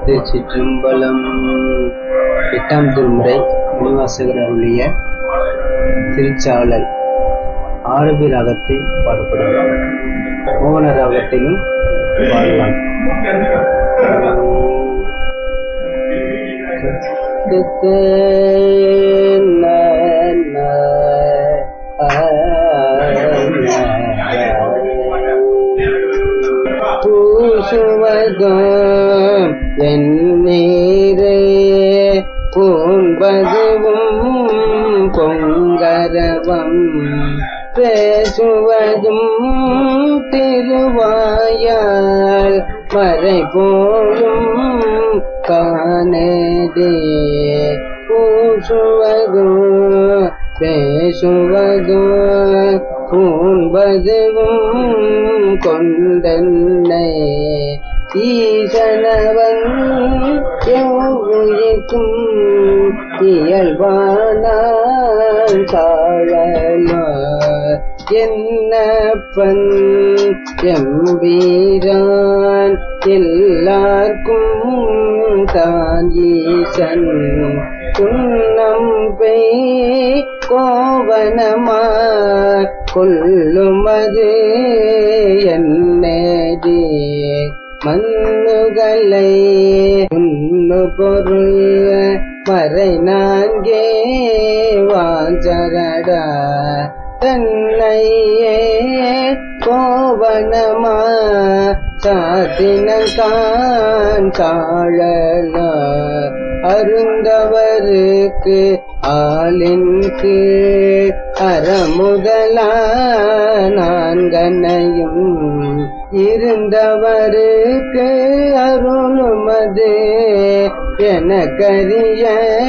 திருச்சிற்றம்பலம் எட்டாம் திருமுறை மணிவாசகர் அருளிய திருச்சாளல் ஆரபி ராகத்தில் பாடப்படுகிறது மோகன ராகத்திலும் பாடலாம் பூசுவதும் வெந்நீரே பூண்பதுவும் பொங்கரவம் பேசுவதும் திருவாயால் மறை போலும் காணதே பூசுவதும் பேசுவதும் பூண்பதுவும் கொண்டன்னை ஈசனவன் எவ்வுயிர்க்கும் இயல்பானான் சாழலோ என்னப்பன் எம்பீரான் எல்லார்க்கும் தான் ஈசன் துன்னம் பெய் கோவனமா கொல்லுமது என்னடி மண்ணுகளை உண்ணு பொருள் மறை நான்கே வாஞ்சரடா தன்னையே கோவனமா சாத்தினங்கான் சாழல அருந்தவருக்கு ஆளின் கீழ் அறமுதலா நான்கனையும் இருந்தவருக்கு அருளுமது எனக்கரிய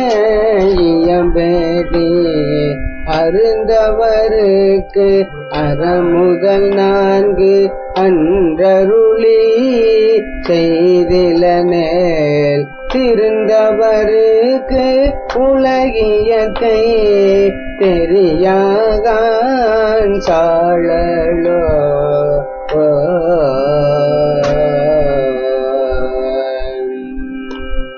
இயம்பேதே அருந்தவருக்கு அறமுதல் நான்கு அன்றருளி செய்தில நேல் திருந்தவருக்கு உலகியத்தை தெரியாகான் சாழலோ